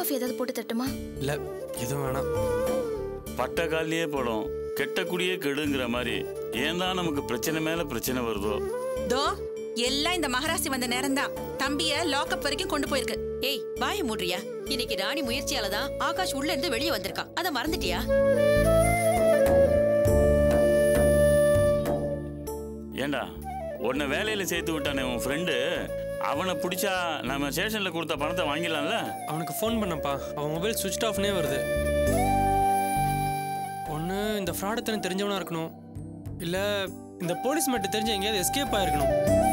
Coffee ஏதாவது போட்டு தட்டுமா இல்ல எதுவும் வேணாம் பட்ட காலிலேயே படம் கெட்ட குடியே கெடுங்கிற மாதிரி ஏன் தான் நமக்கு பிரச்சனை மேல பிரச்சனை வருதோ தோ எல்லாம் இந்த மகராசி வந்த நேரம்தான் தம்பிய லாக்அப் வரைக்கும் கொண்டு போயிருக்கு ஏய் வாய மூடுறியா இன்னைக்கு ராணி முயற்சியால தான் ஆகாஷ் உள்ள இருந்து வெளியே வந்திருக்கான் அத மறந்துட்டியா ஏண்டா உன்னை வேலையில சேர்த்து விட்டானே உன் ஃப்ரெண்டு அவனை பிடிச்சா நம்ம ஸ்டேஷன்ல கொடுத்த பணத்தை வாங்கிடலாம்ல அவனுக்கு ஃபோன் பண்ணப்பா அவன் மொபைல் சுவிட்ச் ஆஃப்னே வருது ஒன்று இந்த ஃப்ராடத்தனை தெரிஞ்சவனா இருக்கணும் இல்லை இந்த போலீஸ் மட்டும் தெரிஞ்ச எங்கேயாவது எஸ்கேப் ஆயிருக்கணும்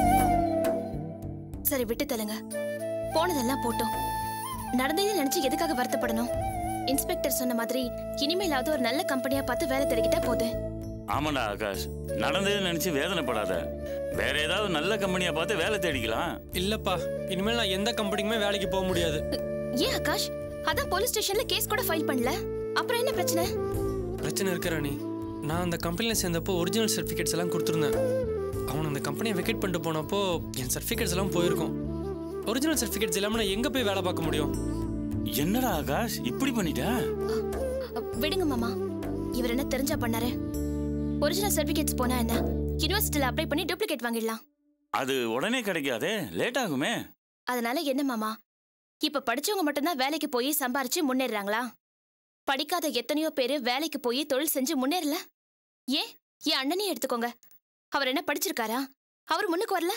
சரி விட்டு தள்ளுங்க போனதெல்லாம் போட்டோம் நடந்ததே நினைச்சு எதுக்காக வருத்தப்படணும் இன்ஸ்பெக்டர் சொன்ன மாதிரி இனிமேலாவது ஒரு நல்ல கம்பெனியா பார்த்து வேலை தேடிக்கிட்டா போகுது ஆமாண்டா ஆகாஷ் நடந்ததை நினைச்சு வேதனைப்படாத வேற ஏதாவது நல்ல கம்பெனியா பார்த்து வேலை தேடிக்கலாம் இல்லைப்பா இனிமேல் நான் எந்த கம்பெனிக்குமே வேலைக்கு போக முடியாது ஏன் ஆகாஷ் அதான் போலீஸ் ஸ்டேஷன்ல கேஸ் கூட ஃபைல் பண்ணல அப்புறம் என்ன பிரச்சனை பிரச்சனை இருக்கு ராணி நான் அந்த கம்பெனியில் சேர்ந்தப்போ ஒரிஜினல் சர்டிஃபிகேட்ஸ் எல்லாம் கொடுத்துருந்தேன் அவன் அந்த கம்பெனியை வெக்கேட் பண்ணிட்டு போனப்போ என் சர்டிஃபிகேட்ஸ் எல்லாம் போயிருக்கும் ஒரிஜினல் சர்டிஃபிகேட்ஸ் இல்லாமல் நான் எங்கே போய் வேலை பார்க்க முடியும் என்னடா ஆகாஷ் இப்படி பண்ணிட்ட அ, விடுங்க மாமா இவர் என்ன தெரிஞ்சா பண்ணாரு ஒரிஜினல் சர்டிபிகேட்ஸ் போனா என்ன யூனிவர்சிட்டியில அப்ளை பண்ணி டூப்ளிகேட் வாங்கிடலாம் அது உடனே கிடைக்காதே லேட் ஆகுமே அதனால என்ன மாமா இப்ப படிச்சவங்க மட்டும்தான் வேலைக்கு போய் சம்பாரிச்சு முன்னேறாங்களா படிக்காத எத்தனையோ பேரு வேலைக்கு போய் தொழில் செஞ்சு முன்னேறல ஏன் என் அண்ணனையும் எடுத்துக்கோங்க அவர் என்ன படிச்சிருக்காரா அவர் முன்னுக்கு வரல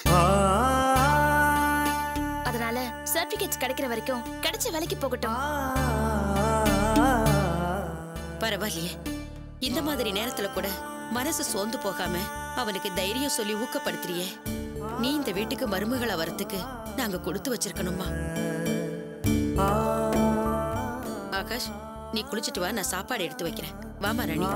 அதனால சர்டிபிகேட்ஸ் கிடைக்கிற வரைக்கும் கிடைச்ச வேலைக்கு போகட்டும் பரவாயில்லையே இந்த மாதிரி நேரத்துல கூட மனசு சோர்ந்து போகாம அவனுக்கு தைரியம் சொல்லி ஊக்கப்படுத்துறியே நீ இந்த வீட்டுக்கு மருமகளா வரத்துக்கு நாங்க கொடுத்து வச்சிருக்கணுமா ஆகாஷ் நீ குளிச்சிட்டு வா நான் சாப்பாடு எடுத்து வைக்கிறேன் வாமா ராணி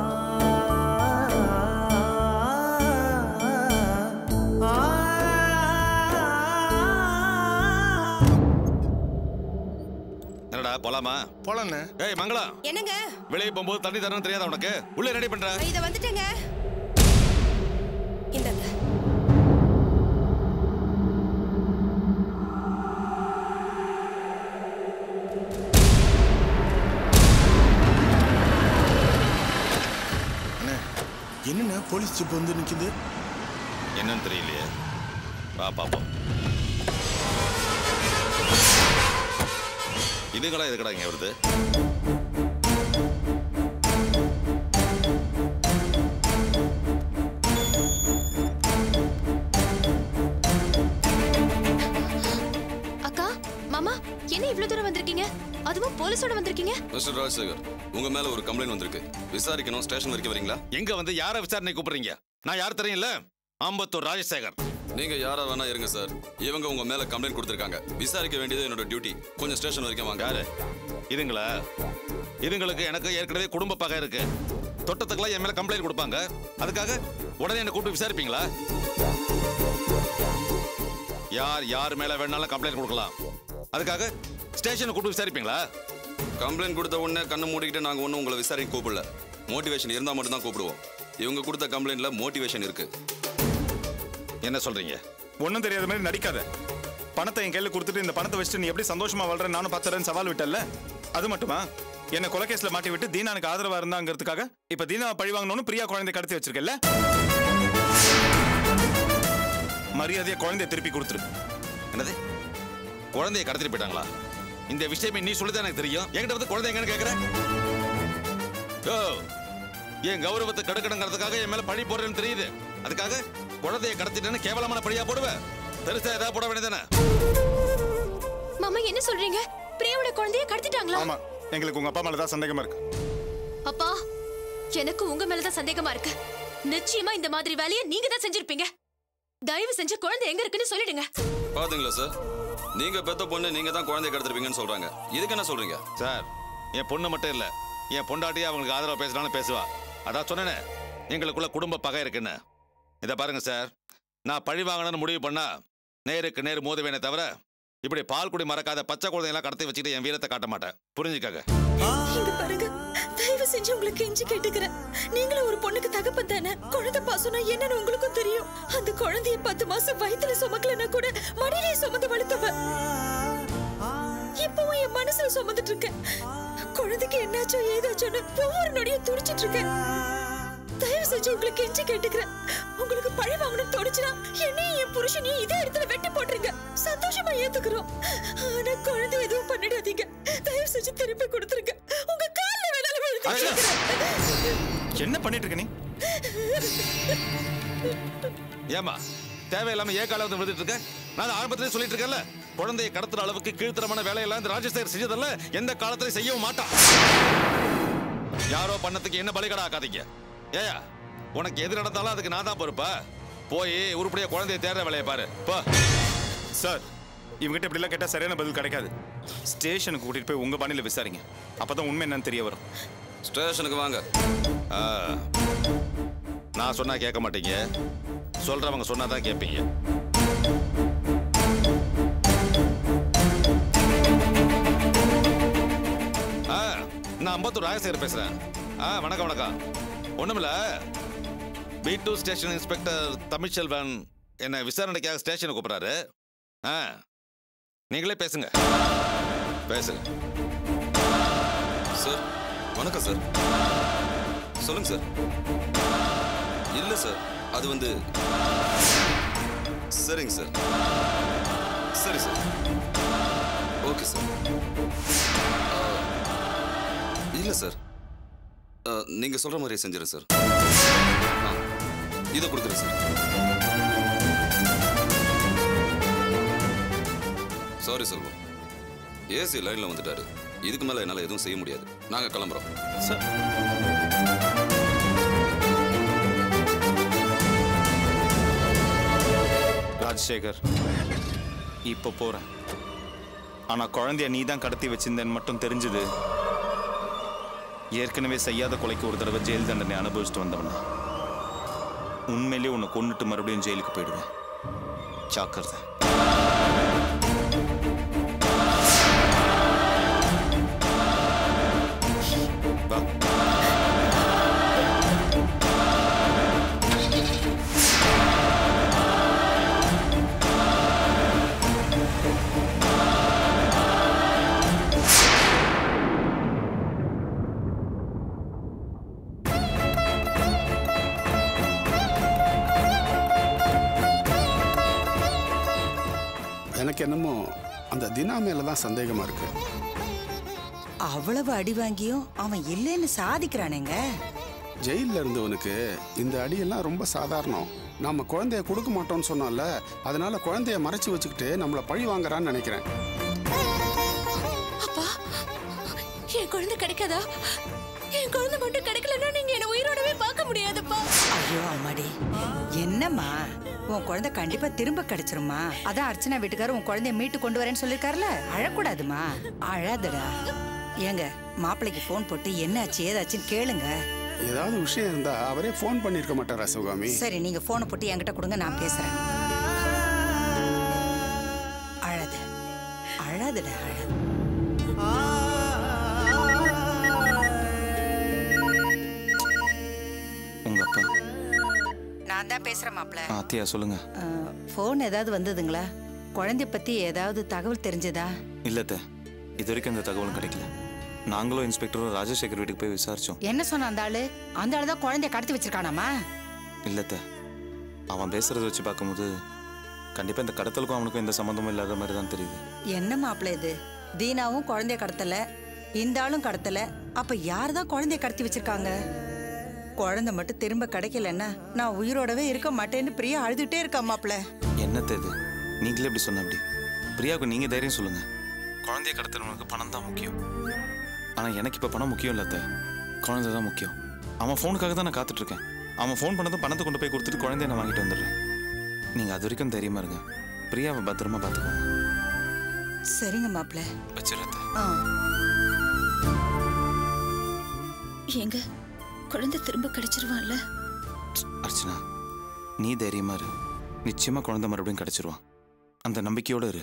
என்னடா போலாமா போலாண்ணே ஏய் மங்களா என்னங்க வெளியே போகும்போது தண்ணி தரணும் தெரியாதா உனக்கு உள்ள ரெடி பண்ற இத வந்துட்டேங்க இந்தங்க அண்ணே என்னண்ணே போலீஸ் ஜிப் வந்து நிக்குது என்னன்னு தெரியலையே வா பாப்போம் இதுங்களா எதுக்கடா இங்க வருது அக்கா மாமா என்ன இவ்வளவு தூரம் வந்திருக்கீங்க அதுவும் போலீஸோட வந்திருக்கீங்க மிஸ்டர் ராஜசேகர் உங்க மேல ஒரு கம்ப்ளைண்ட் வந்திருக்கு விசாரிக்கணும் ஸ்டேஷன் வரைக்கும் வரீங்களா எங்க வந்து யார விசாரணை கூப்பிடுறீங்க நான் யார் தெரியும்ல ஆம்பத்தூர் ராஜசேகர் நீங்க யாரா வேணா இருங்க சார் இவங்க உங்க மேல கம்ப்ளைண்ட் கொடுத்திருக்காங்க விசாரிக்க வேண்டியது என்னோட டியூட்டி கொஞ்சம் ஸ்டேஷன் வரைக்கும் வாங்க யாரு இதுங்களா இதுங்களுக்கு எனக்கு ஏற்கனவே குடும்ப பகை இருக்கு தொட்டத்துக்கெல்லாம் என் மேல கம்ப்ளைண்ட் கொடுப்பாங்க அதுக்காக உடனே என்ன கூப்பிட்டு விசாரிப்பீங்களா யார் யார் மேல வேணாலும் கம்ப்ளைண்ட் கொடுக்கலாம் அதுக்காக ஸ்டேஷனை கூப்பிட்டு விசாரிப்பீங்களா கம்ப்ளைண்ட் கொடுத்த உடனே கண்ணு மூடிக்கிட்டு நாங்க ஒன்றும் உங்களை விசாரிக்க கூப்பிடல மோட்டிவேஷன் இருந்தா மட்டும் தான் கூப்பிடுவோம் இவங்க கொடுத்த கம்ப்ளைண்ட்ல மோட்டிவேஷன் இருக்கு என்ன சொல்றீங்க ஒன்றும் தெரியாத மாதிரி நடிக்காத பணத்தை என் கையில் கொடுத்துட்டு இந்த பணத்தை வச்சுட்டு நீ எப்படி சந்தோஷமா வாழ்ற நானும் பார்த்துறேன்னு சவால் விட்டல்ல அது மட்டுமா என்ன கொலைகேஸ்ல மாட்டி விட்டு தீனானுக்கு ஆதரவா இருந்தாங்கிறதுக்காக இப்ப தீனாவை பழி வாங்கணும்னு பிரியா குழந்தை கடத்தி வச்சிருக்கல மரியாதையா குழந்தைய திருப்பி கொடுத்துரு என்னது குழந்தைய கடத்திட்டு போயிட்டாங்களா இந்த விஷயமே நீ சொல்லிதான் எனக்கு தெரியும் என்கிட்ட வந்து குழந்தை எங்கன்னு கேக்குற ஓ என் கௌரவத்தை கெடுக்கணுங்கிறதுக்காக என் மேல பழி போடுறேன்னு தெரியுது அதுக்காக குழந்தைய கடத்திட்டேன்னு கேவலமான பழியா போடுவேன் பெருசா ஏதாவது போட வேண்டியதானே மாமா என்ன சொல்றீங்க பிரியாவோட குழந்தைய கடத்திட்டாங்களா ஆமா எங்களுக்கு உங்க அப்பா மேல தான் சந்தேகமா இருக்கு அப்பா எனக்கு உங்க மேலதான் சந்தேகமா இருக்கு நிச்சயமா இந்த மாதிரி வேலையை நீங்க தான் செஞ்சிருப்பீங்க தயவு செஞ்சு குழந்தை எங்க இருக்குன்னு சொல்லிடுங்க பாத்தீங்களா சார் நீங்க பெத்த பொண்ணு நீங்க தான் குழந்தை கடத்திருப்பீங்கன்னு சொல்றாங்க இதுக்கு என்ன சொல்றீங்க சார் என் பொண்ணு மட்டும் இல்ல என் பொண்டாட்டியே அவங்களுக்கு ஆதரவா பேசினாலும் பேசுவா அதான் சொன்னேனே எங்களுக்குள்ள குடும்ப பகை இருக்குன்னு இதை பாருங்க சார் நான் பழி வாங்கணும்னு முடிவு பண்ணா நேருக்கு நேர் மோதுவேனே தவிர இப்படி பால் குடி மறக்காத பச்சை குழந்தையெல்லாம் கடத்தி வச்சுக்கிட்டு என் வீரத்தை காட்ட மாட்டேன் புரிஞ்சுக்கங்க இங்க பாருங்க தயவு செஞ்சு உங்களுக்கு கெஞ்சி கேட்டுக்கிறேன் நீங்களும் ஒரு பொண்ணுக்கு தகப்பன் தானே குழந்தை பாசம்னா என்னன்னு உங்களுக்கும் தெரியும் அந்த குழந்தைய பத்து மாசம் வயித்துல சுமக்கலன்னா கூட மடியிலே சுமந்து வளர்த்தவ இப்பவும் என் மனசுல சுமந்துட்டு இருக்கேன் குழந்தைக்கு என்னாச்சோ ஏதாச்சோன்னு ஒவ்வொரு நொடியும் துடிச்சிட்டு இருக்கேன் தயவு செஞ்சு உங்களுக்கு கெஞ்சி கேட்டுக்கிறேன் உங்களுக்கு பழி வாங்கணும்னு தோணுச்சுன்னா என்னையும் என் புருஷனையும் இதே இடத்துல வெட்டி போட்டுருங்க சந்தோஷமா ஏத்துக்கிறோம் ஆனா குழந்தை எதுவும் பண்ணிடாதீங்க தயவு செஞ்சு திருப்பி கொடுத்துருங்க உங்க கால்ல வேணாலும் விழுந்து அழகா. கேட்கிறேன். என்ன பண்ணிட்டு இருக்க நீ ஏமா தேவையில்லாம ஏன் காலம் வந்து விழுந்துட்டு இருக்க நான் ஆரம்பத்திலே சொல்லிட்டு இருக்கேன்ல குழந்தையை கடத்துற அளவுக்கு கீழ்த்தரமான வேலையெல்லாம் இந்த ராஜசேகர் செஞ்சதல்ல எந்த காலத்திலையும் செய்யவும் மாட்டான் யாரோ பண்ணதுக்கு என்ன பலிகடா ஆக்காதீங்க ஏயா உனக்கு எது நடந்தாலும் அதுக்கு நான் தான் பொறுப்பா போய் உருப்படியா குழந்தைய தேடுற வேலையை பாரு போ சார் இவங்கிட்ட இப்படிலாம் கேட்டா சரியான பதில் கிடைக்காது ஸ்டேஷனுக்கு கூட்டிட்டு போய் உங்க பாணியில விசாரிங்க அப்பதான் உண்மை என்னன்னு தெரிய வரும் ஸ்டேஷனுக்கு வாங்க ஆ. நான் சொன்னா கேட்க மாட்டீங்க சொல்றவங்க சொன்னாதான் கேட்பீங்க ஆ, நான் அம்பத்தூர் ராஜசேகர் பேசுறேன் ஆ வணக்கம் வணக்கம் ஒண்ணுமில்ல B two station inspector Tamilselvan என்னை விசாரணைக்காக ஸ்டேஷனுக்கு கூப்பிடுறாரு ஆ நீங்களே பேசுங்க பேசுங்க சார் வணக்கம் சார் சொல்லுங்க சார் இல்ல சார் அது வந்து சரிங்க சார் சரி சார் ஓகே சார் இல்ல சார் ஆ, நீங்க சொல்ற மாதிரியே செஞ்சிடறேன் சார் ஆ, இதை கொடுக்குறேன் சார் சாரி செல்வம் ஏசி லைன்ல வந்துட்டாரு இதுக்கு மேல என்னால எதுவும் செய்ய முடியாது நாங்க கிளம்புறோம் சார் ராஜசேகர் இப்போ போறேன் ஆனா குழந்தைய நீ தான் கடத்தி வச்சிருந்தேன்னு மட்டும் தெரிஞ்சது ஏற்கனவே செய்யாத கொலைக்கு ஒரு தடவை ஜெயில் தண்டனை அனுபவிச்சுட்டு வந்தவன உண்மையிலேயே உன்னை கொன்னுட்டு மறுபடியும் ஜெயிலுக்கு போயிடுவேன் ஜாக்கிரதை வா எனக்கு என்னமோ அந்த தினா மேல தான் சந்தேகமா இருக்கு அவ்வளவு அடி வாங்கியும் அவன் இல்லைன்னு சாதிக்கிறானேங்க ஜெயில்ல இருந்தவனுக்கு இந்த அடியெல்லாம் ரொம்ப சாதாரணம் நாம குழந்தைய கொடுக்க மாட்டோம்னு சொன்னோம்ல அதனால குழந்தைய மறைச்சு வச்சுக்கிட்டு நம்மள பழி வாங்குறான்னு நினைக்கிறேன் அப்பா என் குழந்தை கிடைக்காதா என் குழந்தை மட்டும் கிடைக்கலன்னா நீங்க என்ன உயிரோடவே பார்க்க முடியாதுப்பா ஐயோ அம்மாடி என்னம்மா உன் குழந்தை கண்டிப்பா திரும்ப கிடைச்சிருமா அதான் அர்ச்சனா வீட்டுக்காரர் உன் குழந்தைய மீட்டு கொண்டு வரேன்னு சொல்லிருக்காருல அழக்கூடாதுமா அழாதடா ஏங்க மாப்பிள்ளைக்கு ஃபோன் போட்டு என்னாச்சு ஏதாச்சுன்னு கேளுங்க ஏதாவது விஷயம் இருந்தா அவரே ஃபோன் பண்ணிருக்க மாட்டாரா சிவகாமி சரி நீங்க போனை போட்டு என்கிட்ட கொடுங்க நான் பேசுறேன் அழாத அழாதடா அழாத உங்க அப்பா நான் தான் பேசுறேன் மாப்பிள்ள ஆ, அத்தியா சொல்லுங்க ஃபோன் ஏதாவது வந்ததுங்களா குழந்தைய பத்தி ஏதாவது தகவல் தெரிஞ்சதா இல்லத்த இது வரைக்கும் இந்த தகவலும் கிடைக்கல நாங்களும் இன்ஸ்பெக்டரும் ராஜசேகர் வீட்டுக்கு போய் விசாரிச்சோம் என்ன சொன்ன அந்த ஆளு அந்த ஆளு தான் குழந்தைய கடத்தி வச்சிருக்கானாமா இல்லத்த அவன் பேசுறத வச்சு பார்க்கும்போது கண்டிப்பா இந்த கடத்தலுக்கும் அவனுக்கும் எந்த சம்மந்தமும் இல்லாத மாதிரி தான் தெரியுது என்ன மாப்பிள்ள இது தீனாவும் குழந்தைய கடத்தல இந்த ஆளும் கடத்தல அப்ப யார் தான் குழந்தைய கடத்தி வச்சிருக்காங்க குழந்தை மட்டும் திரும்ப கிடைக்கலன்னா நான் உயிரோடவே இருக்க மாட்டேன்னு பிரியா அழுதுகிட்டே இருக்கா மாப்பிள்ள என்னத்த இது நீங்களே இப்படி சொன்ன அப்படி பிரியாவுக்கு நீங்க தைரியம் சொல்லுங்க குழந்தைய கடத்துறவனுக்கு பணம் தான் முக்கியம் ஆனா எனக்கு இப்ப பணம் முக்கியம் இல்ல அத்தை. குழந்தை தான் முக்கியம் அவன் ஃபோனுக்காக தான் நான் காத்துட்டு இருக்கேன் அவன் ஃபோன் பண்ணதும் பணத்தை கொண்டு போய் கொடுத்துட்டு குழந்தைய நான் வாங்கிட்டு வந்துடுறேன் நீங்க அது வரைக்கும் தைரியமா இருங்க பிரியாவை பத்திரமா பார்த்துக்கோங்க சரிங்க மாப்பிள்ள வச்சிடத்த ஆ எங்க குழந்தை திரும்ப கிடைச்சிருவான்ல அர்ச்சனா நீ தைரியமா இரு நிச்சயமா குழந்தை மறுபடியும் கிடைச்சிருவான் அந்த நம்பிக்கையோட இரு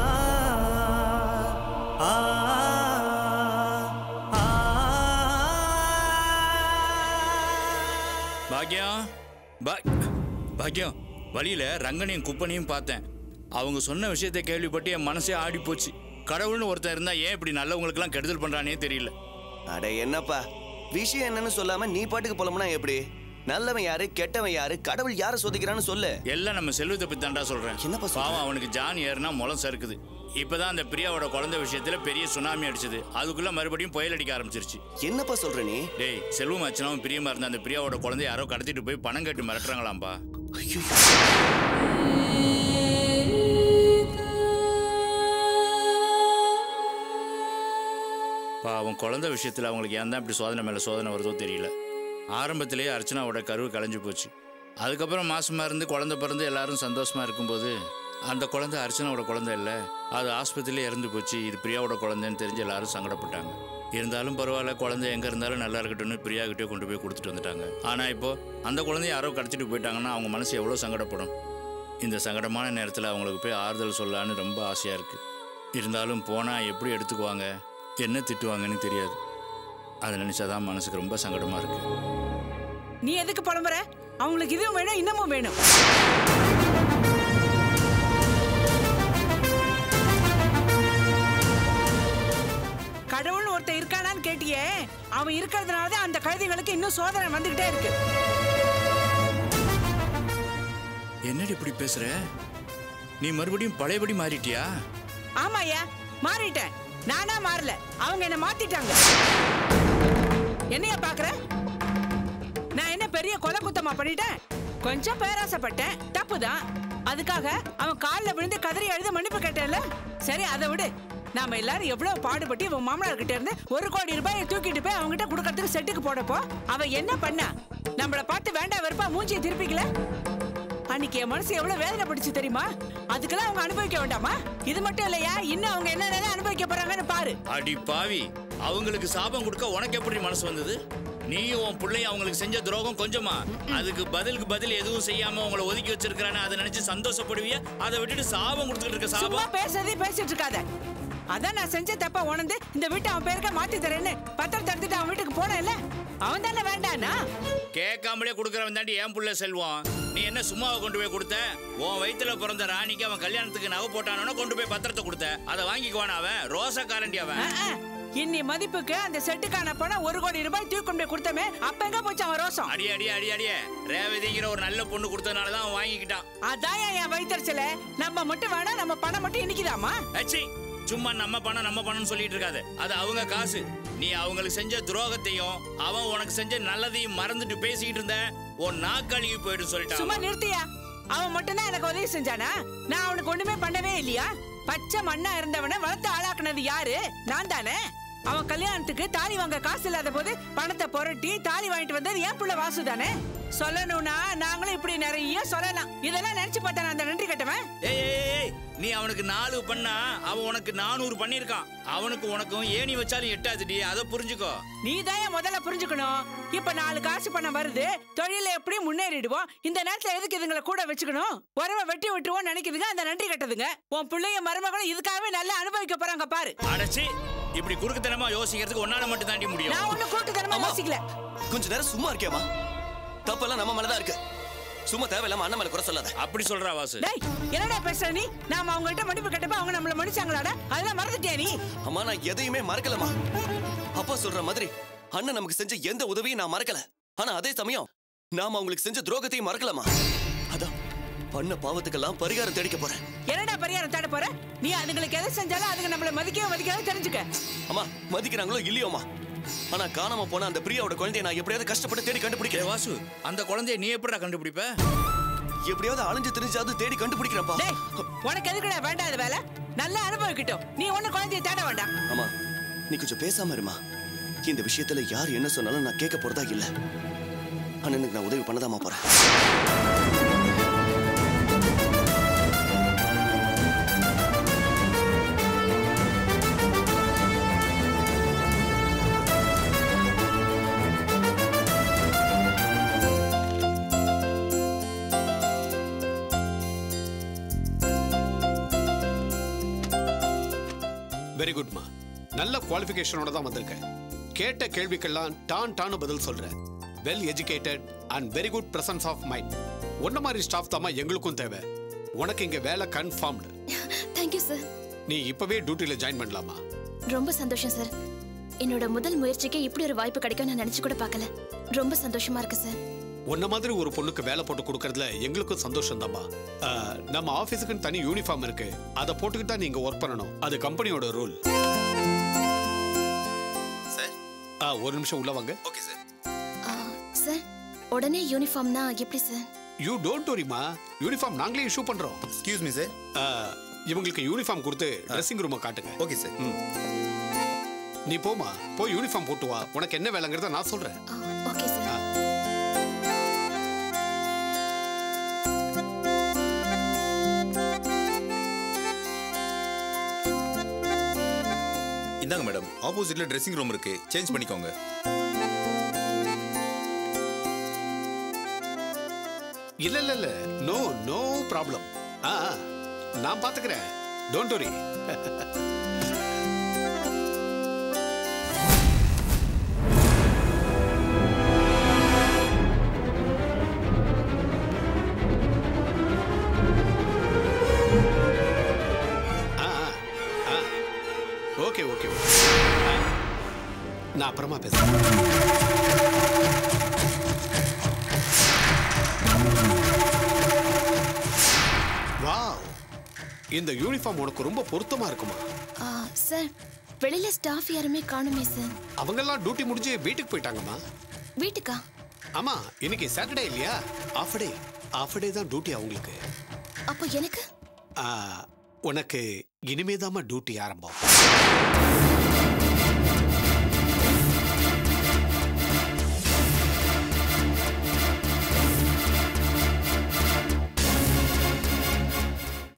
பாக்யம் பா- பாக்யம் வழியில ரங்கனையும் குப்பனையும் பார்த்தேன் அவங்க சொன்ன விஷயத்தை கேள்விப்பட்டு என் மனசே ஆடி போச்சு கடவுள்னு ஒருத்தன் இருந்தா ஏன் இப்படி நல்லவங்களுக்கெல்லாம் கெடுதல் பண்றானே தெரியல அட என்னப்பா விஷயம் என்னன்னு சொல்லாம நீ பாட்டுக்கு போலமுனா எப்படி நல்லவன் யாரு கெட்டவன் யாரு கடவுள் யாரை சோதிக்கிறான்னு சொல்லு எல்லாம் நம்ம செல்வத்தை பத்தி தாண்டா சொல்றேன் என்னப்பா சொல்ற? பாவம் அவனுக்கு ஜான் ஏறுனா முளம் சறுக்குது இப்பதான் அந்த பிரியாவோட குழந்தை விஷயத்துல பெரிய சுனாமி அடிச்சது அதுக்குள்ள மறுபடியும் புயல் அடிக்க ஆரம்பிச்சிருச்சு என்னப்பா சொல்ற நீ டேய் செல்வம் அச்சனாவும் பிரியமா இருந்த அந்த பிரியாவோட குழந்தை யாரோ கடத்திட்டு போய் பணம் கட்டி மிரட்டுறாங்களாம்பா பாவம் குழந்தை விஷயத்துல அவங்களுக்கு ஏன் தான் இப்படி சோதனை மேல சோதனை வருதோ தெரியல ஆரம்பத்திலேயே அர்ச்சனாவோட கருவு கலைஞ்சு போச்சு அதுக்கப்புறம் மாசமா இருந்து குழந்தை பிறந்து எல்லாரும் சந்தோஷமா இருக்கும்போது அந்த குழந்தை அர்ச்சனாவோட குழந்தை இல்லை அது ஆஸ்பத்திரியிலே இறந்து போச்சு இது பிரியாவோட குழந்தைன்னு தெரிஞ்சு எல்லாரும் சங்கடப்பட்டாங்க இருந்தாலும் பரவாயில்ல குழந்தை எங்க இருந்தாலும் நல்லா இருக்கட்டும்னு பிரியா கிட்டே கொண்டு போய் கொடுத்துட்டு வந்துட்டாங்க ஆனா இப்போ அந்த குழந்தைய யாரோ கடத்திட்டு போயிட்டாங்கன்னா அவங்க மனசு எவ்வளோ சங்கடப்படும் இந்த சங்கடமான நேரத்தில் அவங்களுக்கு போய் ஆறுதல் சொல்லலான்னு ரொம்ப ஆசையா இருக்கு இருந்தாலும் போனா எப்படி எடுத்துக்குவாங்க என்ன திட்டுவாங்கன்னு தெரியாது அதை நினைச்சாதான் மனசுக்கு ரொம்ப சங்கடமா இருக்கு நீ எதுக்கு புலம்புற அவங்களுக்கு இதுவும் வேணும் இன்னமும் வேணும் கடவுள்னு ஒருத்தன் இருக்கானான்னு கேட்டியே அவன் இருக்கிறதுனால தான் அந்த கழுதைகளுக்கு இன்னும் சோதனை வந்துகிட்டே இருக்கு என்னடி இப்படி பேசுற நீ மறுபடியும் பழையபடி மாறிட்டியா ஆமாய்யா மாறிட்டேன் நானா மாறல அவங்க என்ன மாத்திட்டாங்க என்னையா பாக்குற நான் என்ன பெரிய கொலை குத்தமா பண்ணிட்டேன் கொஞ்சம் பேராசைப்பட்டேன் தப்புதான் அதுக்காக அவன் கால்ல விழுந்து கதறி எழுத மன்னிப்பு கேட்டேன்ல சரி அதை விடு நாம எல்லாரும் எவ்வளவு பாடுபட்டு இவன் மாமனார் கிட்ட இருந்து ஒரு கோடி ரூபாயை தூக்கிட்டு போய் அவங்க கிட்ட கொடுக்கறதுக்கு செட்டுக்கு போடப்போ அவ என்ன பண்ணா நம்மள பார்த்து வேண்டாம் வெறுப்பா மூஞ்சியை திருப்பிக்கல அன்னைக்கு என் மனசு எவ்வளவு வேதனைப்படுச்சு தெரியுமா அதுக்கெல்லாம் அவங்க அனுபவிக்க வேண்டாமா இது மட்டும் இல்லையா இன்னும் அவங்க என்ன அனுபவிக்க போறாங்கன்னு பாரு அடி பாவி அவங்களுக்கு சாபம் கொடுக்க உனக்கு எப்படி மனசு வந்தது நீயும் உன் பிள்ளையும் அவங்களுக்கு செஞ்ச துரோகம் கொஞ்சமா அதுக்கு பதிலுக்கு பதில் எதுவும் செய்யாம உங்களை ஒதுக்கி வச்சிருக்கிறான்னு அதை நினைச்சு சந்தோஷப்படுவிய அதை விட்டுட்டு சாபம் கொடுத்துட்டு இருக்க சும்மா சாபம் பேசுறதே பேசிட்டு இருக்காத அதான் நான் செஞ்ச தப்ப உணர்ந்து இந்த வீட்டை அவன் பேருக்க மாத்தி தரேன்னு பத்திரம் தடுத்துட்டு அவன் வீட்டுக்கு போனேன்ல அவன் தானே வேண்டானா கேட்காமலே கொடுக்கறவன் தாண்டி ஏன் புள்ள செல்வம் நீ என்ன சும்மாவை கொண்டு போய் கொடுத்த உன் வயித்துல பிறந்த ராணிக்கு அவன் கல்யாணத்துக்கு நகை போட்டானோன்னா கொண்டு போய் பத்திரத்தை கொடுத்த அதை வாங்கிக்குவான அவன் ரோசா காரண்டி அவன் இன்னி மதிப்புக்கு அந்த செட்டுக்கான பணம் ஒரு கோடி ரூபாய் தூக்கி கொண்டு போய் கொடுத்தமே அப்ப எங்க போச்சு அவன் ரோசம் அடி அடி அடி அடியே ரேவதிங்கிற ஒரு நல்ல பொண்ணு கொடுத்ததுனால தான் அவன் வாங்கிக்கிட்டான் அதான் என் வயிற்றுச்சல நம்ம மட்டும் வேணா நம்ம பணம் மட்டும் இன்னைக்குதாமா அச்சி சும்மா நம்ம பணம் நம்ம பணம்னு சொல்லிட்டு இருக்காத அது அவங்க காசு நீ அவங்களுக்கு செஞ்ச துரோகத்தையும் அவன் உனக்கு செஞ்ச நல்லதையும் மறந்துட்டு பேசிக்கிட்டு இருந்த உன் நாக்கழுகி போயிட்டு சும்மா சொல்லிட்டான் நிறுத்தியா அவன் மட்டும்தான் எனக்கு உதவி செஞ்சானா நான் அவனுக்கு ஒண்ணுமே பண்ணவே இல்லையா பச்சை மண்ணா இருந்தவனை வளர்த்து ஆளாக்குனது யாரு நான் தானே அவன் கல்யாணத்துக்கு தாலி வாங்க காசு இல்லாத போது பணத்தை புரட்டி தாலி வாங்கிட்டு வந்தது என் புள்ள வாசு தானே சொல்லணும்னா நாங்களும் இப்படி நிறைய சொல்லலாம் இதெல்லாம் நினைச்சு பார்த்தேன் அந்த நன்றி கட்டவன் ஏய் ஏய், ஏய் நீ அவனுக்கு நாலு பண்ணா அவன் உனக்கு நானூறு பண்ணிருக்கான் அவனுக்கு உனக்கும் ஏணி வச்சாலும் எட்டாதுடி அதை புரிஞ்சுக்கோ நீ தான் முதல்ல புரிஞ்சுக்கணும் இப்ப நாலு காசு பணம் வருது தொழில எப்படி முன்னேறிடுவோம் இந்த நேரத்துல எதுக்கு இதுங்களை கூட வச்சுக்கணும் உறவை வெட்டி விட்டுருவோம் நினைக்குதுங்க அந்த நன்றி கட்டதுங்க உன் பிள்ளைய மருமகளும் இதுக்காகவே நல்லா அனுபவிக்க போறாங்க பாரு அடைச்சி இப்படி குறுக்குத்தனமா யோசிக்கிறதுக்கு ஒன்னால மட்டும் தாண்டி முடியும் நான் ஒண்ணு கூட்டுத்தனமா யோசிக்கல கொஞ்ச நேரம் சும்மா இருக்கியாமா தப்பெல்லாம் நம்ம மேலதான் இருக்கு சும்மா தேவையில்லாம அண்ணன் மேல குறை சொல்லாத அப்படி சொல்றா வாசு டேய் என்னடா பேசுற நீ நாம அவங்க கிட்ட மன்னிப்பு கேட்டப்ப அவங்க நம்மள மன்னிச்சாங்களாடா அதெல்லாம் மறந்துட்டியா நீ அம்மா நான் எதையுமே மறக்கலமா அப்பா சொல்ற மாதிரி அண்ணன் நமக்கு செஞ்ச எந்த உதவியும் நான் மறக்கல ஆனா அதே சமயம் நாம அவங்களுக்கு செஞ்ச துரோகத்தையும் மறக்கலாமா அதான் பண்ண பாவத்துக்கெல்லாம் பரிகாரம் தேடிக்க போறேன் என்னடா பரிகாரம் தேட போற நீ அதுங்களுக்கு எதை செஞ்சாலும் அதுங்க நம்மள மதிக்கவே மதிக்காத தெரிஞ்சுக்க அம்மா மதிக்கிறாங்களோ இல்லையோமா ஆனா காணாம போன அந்த பிரியாவோட குழந்தைய நான் எப்படியாவது கஷ்டப்பட்டு தேடி கண்டுபிடிக்கிறேன் வாசு அந்த குழந்தைய நீ எப்படிடா கண்டுபிடிப்ப எப்படியாவது அலைஞ்சு தெரிஞ்சாவது தேடி கண்டுபிடிக்கிறேன்ப்பா டேய் உனக்கு எதுக்குடா வேண்டாத வேலை நல்லா அனுபவிக்கட்டும் நீ ஒண்ணு குழந்தைய தேட வேண்டாம் அம்மா நீ கொஞ்சம் பேசாம இருமா இந்த விஷயத்துல யார் என்ன சொன்னாலும் நான் கேட்க போறதா இல்ல அண்ணனுக்கு நான் உதவி பண்ணதாமா போறேன் வெரி குட்மா நல்ல குவாலிஃபிகேஷனோட தான் வந்திருக்கேன் கேட்ட கேள்விக்கெல்லாம் டான் டான்னு பதில் சொல்றேன் well educated and very good presence of mind உன்ன மாதிரி ஸ்டாஃப் தாம்மா எங்களுக்கும் தேவை உனக்கு இங்க வேலை கன்ஃபார்ம்டு தேங்க்யூ சார் நீ இப்பவே டியூட்டில ஜாயின் பண்ணலாமா ரொம்ப சந்தோஷம் சார் என்னோட முதல் முயற்சிக்கு இப்படி ஒரு வாய்ப்பு கிடைக்கும் நான் நினைச்சு கூட பார்க்கல ரொம்ப சந்தோஷமா இருக்கு சார் உன்ன மாதிரி ஒரு பொண்ணுக்கு வேலை போட்டு கொடுக்கறதுல எங்களுக்கும் சந்தோஷம் தான்பா நம்ம ஆபீஸுக்குன்னு தனி யூனிஃபார்ம் இருக்கு அதை போட்டுக்கிட்டு தான் நீங்க ஒர்க் பண்ணணும் அது கம்பெனியோட ரூல் சார் ஒரு நிமிஷம் உள்ள வாங்க ஓகே சார் ஆ, சார் உடனே யூனிஃபார்ம்னா எப்படி சார் யூ டோன்ட் வரிமா யூனிஃபார்ம் நாங்களே இஷ்யூ பண்றோம் எக்ஸ்கியூஸ் மீ சார் இவங்களுக்கு யூனிஃபார்ம் கொடுத்து ட்ரெஸ்ஸிங் ரூமை காட்டுங்க ஓகே சார் நீ போமா போய் யூனிஃபார்ம் போட்டு வா உனக்கு என்ன வேலைங்கிறத நான் சொல்றேன் ஓகே சார் இந்தாங்க மேடம் ஆப்போசிட்ல ட்ரெஸ்ஸிங் ரூம் இருக்கு சேஞ்ச் பண்ணிக்கோங்க இல்ல இல்ல இல்ல நோ நோ ப்ராப்ளம் ஆ ஆ, நான் பாத்துக்கிறேன் டோன்ட் வரி ஓகே ஓகே நான் அப்புறமா பேசுறேன் வாவ் இந்த யூனிஃபார்ம் உனக்கு ரொம்ப பொருத்தமா இருக்குமா ஆ, சார் வெளியில ஸ்டாஃப் யாருமே காணுமே சார் அவங்கெல்லாம் டியூட்டி முடிஞ்சு வீட்டுக்கு போயிட்டாங்கம்மா வீட்டுக்கா ஆமா இன்னைக்கு சாட்டர்டே இல்லையா ஆஃப் டே ஆஃப் டே தான் டியூட்டி அவங்களுக்கு அப்போ எனக்கு ஆ, உனக்கு இனிமேதாம்மா டியூட்டி ஆரம்பம்